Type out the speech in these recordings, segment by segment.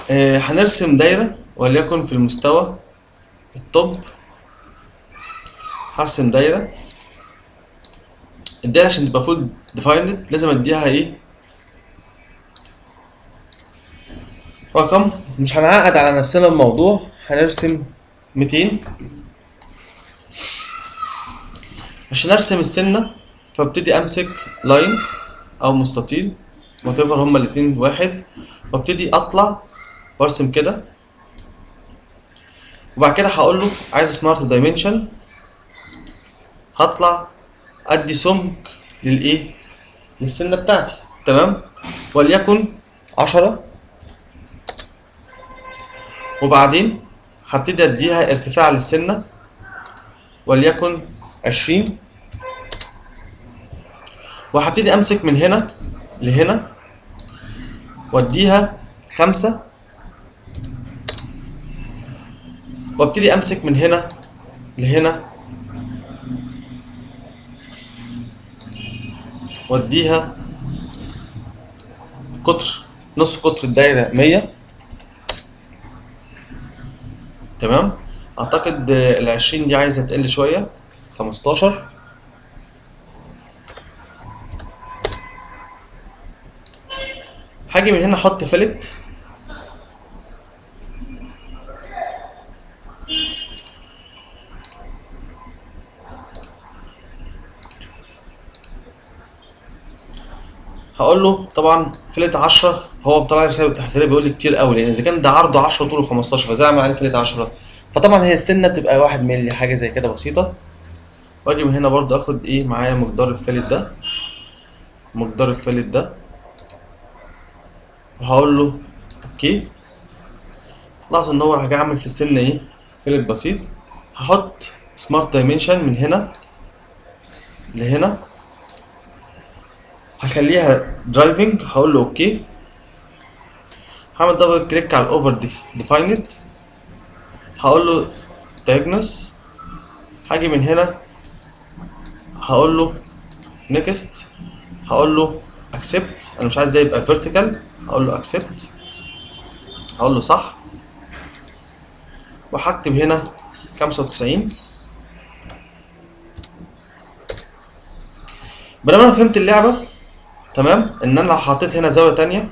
آه هنرسم دايرة وليكن في المستوى الطب هرسم دايرة الدايرة عشان تبقى فول ديفايند لازم اديها ايه رقم مش هنعقد على نفسنا الموضوع هنرسم 200 عشان ارسم السنة فابتدي امسك لاين او مستطيل whatever هما الاتنين واحد وابتدي اطلع وارسم كده وبعد كده هقول له عايز سمارت دايمنشن هطلع ادي سمك للايه للسنه بتاعتي تمام وليكن عشرة وبعدين هبتدي اديها ارتفاع للسنه وليكن عشرين وهبتدي امسك من هنا لهنا واديها خمسة وابتدي امسك من هنا لهنا واديها قطر نص قطر الدايرة مية تمام اعتقد العشرين دي عايزة تقل شوية خمستاشر هاجي من هنا احط فلت هقول له طبعا فلت 10 فهو بيطلع لي رساله التحذيريه بيقول لي كتير قوي لان اذا كان ده عرضه 10 طوله 15 فازاي اعمل عليه فلت 10 فطبعا هي السنه بتبقى 1 مللي حاجه زي كده بسيطه واجي من هنا برضو اخد ايه معايا مقدار الفلت ده مقدار الفلت ده وهقول له اوكي لاحظوا ان هو راح جاي عامل في السنه ايه فلت بسيط هحط سمارت دايمنشن من هنا لهنا هخليها درايفنج هقول له اوكي هعمل دبل كليك على الاوفر ديفايند هقول له دايجنوس هاجي من هنا هقول له نيكست هقول له اكسبت انا مش عايز ده يبقى فيرتيكال هقول له اكسبت هقول له صح وهكتب هنا خمسة وتسعين بينما انا فهمت اللعبة تمام ان انا لو حطيت هنا زاوية تانية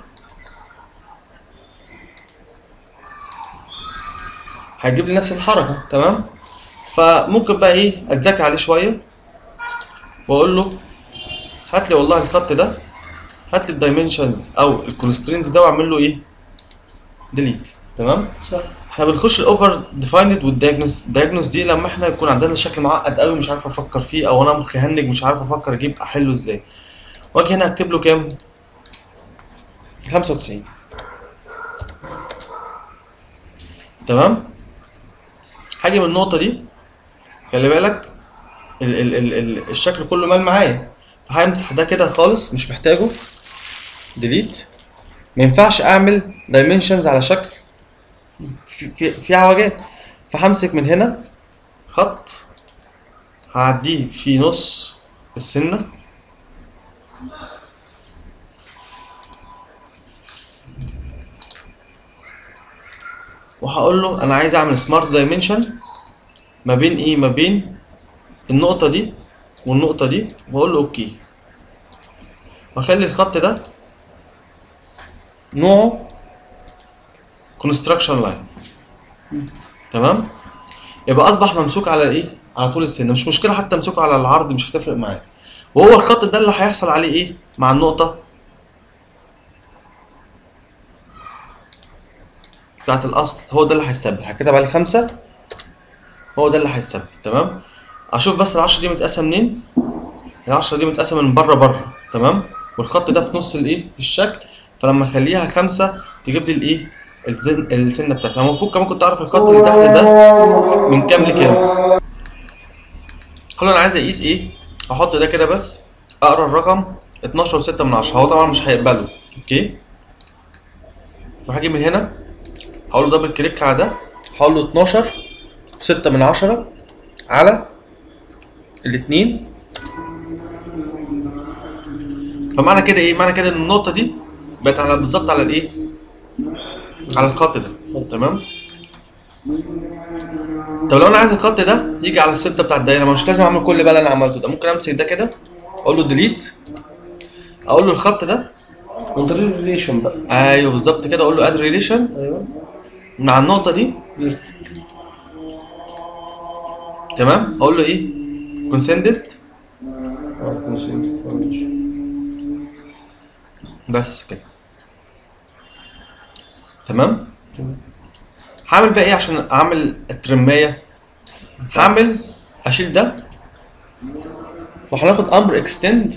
هيجيب لي نفس الحركة تمام فممكن بقى ايه اتذكى عليه شوية واقول له هات لي والله الخط ده هات لي الدايمنشنز او الكونسترينز ده واعمل له ايه ديليت تمام صح احنا بنخش الاوفر ديفايند والدايجنوس الدايجنوس دي لما احنا يكون عندنا شكل معقد قوي مش عارف افكر فيه او انا مخي هنج مش عارف افكر اجيب احله ازاي واجي هنا اكتب له كام 95 تمام هاجي من النقطه دي خلي بالك ال ال ال ال الشكل كله مال معايا فهمسح ده كده خالص مش محتاجه ديليت ما ينفعش اعمل دايمنشنز على شكل في في, في عوجات فهمسك من هنا خط هعديه في نص السنه وهقول له انا عايز اعمل سمارت دايمنشن ما بين ايه ما بين النقطه دي والنقطه دي واقول له اوكي واخلي الخط ده نوعه كونستراكشن لاين تمام يبقى اصبح ممسوك على ايه على طول السن مش مشكله حتى امسكه على العرض مش هتفرق معايا وهو الخط ده اللي هيحصل عليه ايه مع النقطه بتاعت الاصل هو ده اللي هيثبت هكتب عليه خمسة هو ده اللي هيثبت تمام اشوف بس العشرة دي متقاسة منين العشرة دي متقاسة من بره بره تمام والخط ده في نص الايه الشكل فلما اخليها خمسة تجيب لي الايه الزن السنة بتاعتها المفروض كمان كنت اعرف الخط اللي تحت ده من كام لكام كل انا عايز اقيس ايه احط ده كده بس اقرا الرقم 12 وستة من عشرة هو طبعا مش هيقبله اوكي وهاجي من هنا هقول له دبل كليك على ده هقول له 12 6 من عشرة على الاتنين فمعنى كده ايه معنى كده ان النقطة دي بقت على بالظبط على الايه على الخط ده تمام طب لو انا عايز الخط ده يجي على السته بتاع الدايره مش لازم اعمل كل بقى اللي انا عملته ده ممكن امسك ده كده اقول له ديليت اقول له الخط ده من طريق الريليشن بقى ايوه بالظبط كده اقول له اد ريليشن ايوه مع النقطه دي فيرتيك تمام اقول له ايه كونسندد اه كونسنت ماشي بس كده تمام تمام. هعمل بقى ايه عشان اعمل الترمايه هعمل اشيل ده وهناخد امر اكستند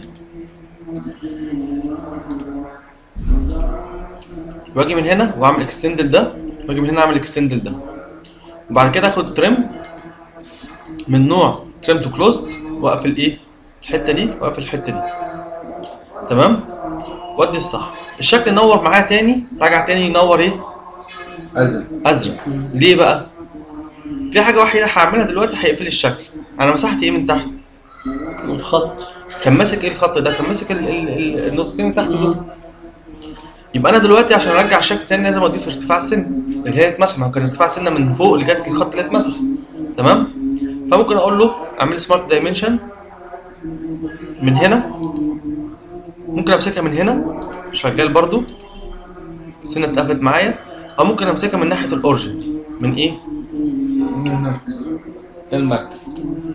واجي من هنا واعمل اكستند ده واجي من هنا اعمل اكستند ده وبعد كده اخد ترم من نوع ترم تو كلوزد واقفل ايه الحته دي واقفل الحته دي تمام وادي الصح الشكل نور معايا تاني راجع تاني ينور ايه ازرق ازرق ليه بقى في حاجه وحيده هعملها دلوقتي هيقفل الشكل انا مسحت ايه من تحت الخط كان ماسك ايه الخط ده كان ماسك ال- ال- ال- النقطتين اللي تحت دول يبقى انا دلوقتي عشان ارجع الشكل تاني لازم اضيف ارتفاع السن اللي هي اتمسح ما هو كان ارتفاع السنه من فوق لغايه الخط اللي اتمسح تمام فممكن اقول له اعمل سمارت دايمنشن من هنا ممكن امسكها من هنا شغال برضو السنه اتقفلت معايا او ممكن امسكها من ناحيه الاورجن من ايه من المركز المركز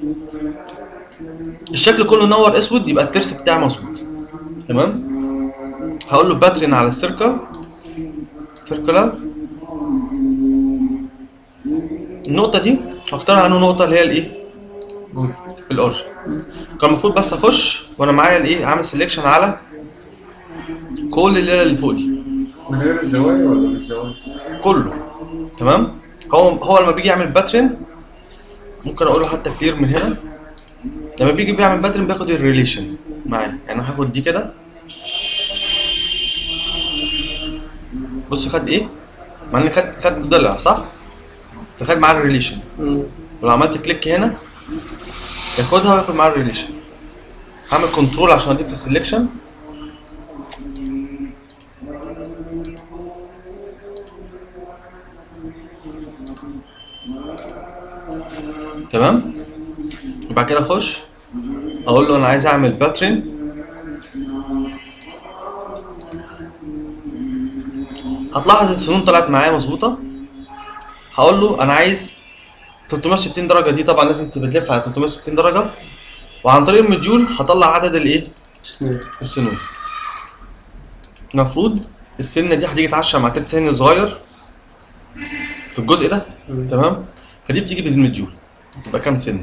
الشكل كله نور اسود يبقى الترس بتاعي مظبوط تمام هقول له باترن على السيركل سيركلر النقطة دي هختار عنه نقطة اللي هي الايه؟ جول الاورجن كان المفروض بس اخش وانا معايا الايه؟ عامل سيلكشن على كل الليلة اللي فوق دي من غير الزوايا ولا بالزوايا؟ كله تمام هو هو لما بيجي يعمل باترن ممكن اقول له حتى كتير من هنا لما بيجي بيعمل باترن بياخد الريليشن معايا يعني أنا هاخد دي كده بص خد ايه مع ان خد خد ضلع صح فخد معاه الريليشن مم. ولو عملت كليك هنا ياخدها وياخد معاه الريليشن هعمل كنترول عشان اضيف السلكشن تمام وبعد كده اخش اقول له انا عايز اعمل باترن هتلاحظ السنون طلعت معايا مظبوطه هقول له انا عايز 360 درجه دي طبعا لازم تلف على 360 درجه وعن طريق المديول هطلع عدد الايه سنين السنون المفروض السنه دي هتيجي تعشى مع تلت سن صغير في الجزء ده مم. تمام فدي بتيجي بالمديول تبقى كام سن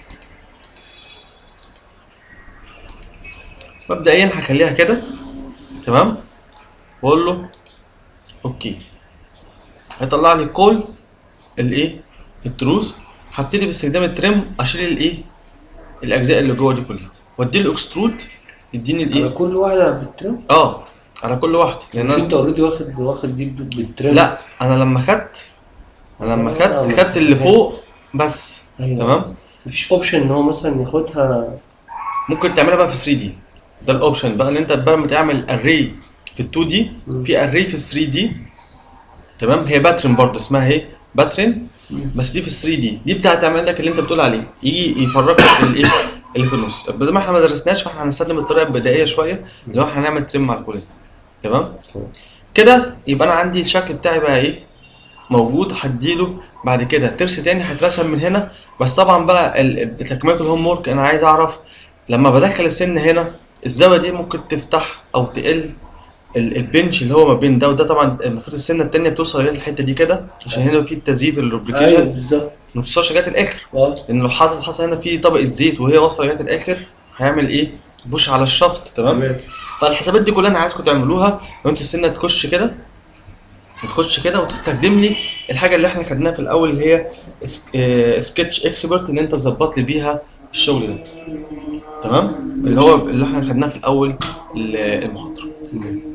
مبدئيا هخليها كده تمام واقول له اوكي هيطلع لي كل الايه التروس هبتدي باستخدام الترم اشيل الايه الاجزاء اللي جوه دي كلها وادي له اكسترود يديني على الايه كل واحدة بالترم اه على كل واحده لان مش انا انت اوريدي واخد واخد دي بد- بالترم لا انا لما خدت انا لما آه، خدت خدت اللي فوق بس أيوة. تمام مفيش اوبشن ان هو مثلا ياخدها ممكن تعملها بقى في 3 دي ده الاوبشن بقى ان انت بدل ما تعمل اري في ال 2 دي مم. في اري في 3 دي تمام هي باترن برضه اسمها ايه باترن بس دي في 3 دي دي بتاعت تعمل لك اللي انت بتقول عليه يجي يفرق لك الايه اللي في النص بدل ما احنا ما درسناش فاحنا هنستخدم الطريقه البدائيه شويه اللي هو احنا هنعمل ترم على الكل تمام تمام. كده يبقى انا عندي الشكل بتاعي بقى ايه موجود هديله بعد كده ترس تاني هيترسم من هنا بس طبعا بقى ال- ال- تكمله الهوم ورك انا عايز اعرف لما بدخل السن هنا الزاويه دي ممكن تفتح او تقل ال- البنش اللي هو ما بين ده وده طبعا المفروض السنه التانيه بتوصل لغايه الحته دي كده عشان هنا في تزييت ايوه الروبليكيشن بالظبط ما توصلش لغايه الاخر اه لان لو حاطط حصل هنا في طبقه زيت وهي واصله لغايه الاخر هيعمل ايه؟ بوش على الشفط تمام؟ تمام فالحسابات دي كلها انا عايزكم تعملوها لو انتوا السنه تخش كده تخش كده وتستخدم لي الحاجه اللي احنا خدناها في الاول اللي هي سكتش اكسبرت ان انت تظبط لي بيها الشغل ده تمام اللي هو اللي احنا خدناه في الاول ال- المحاضره تمام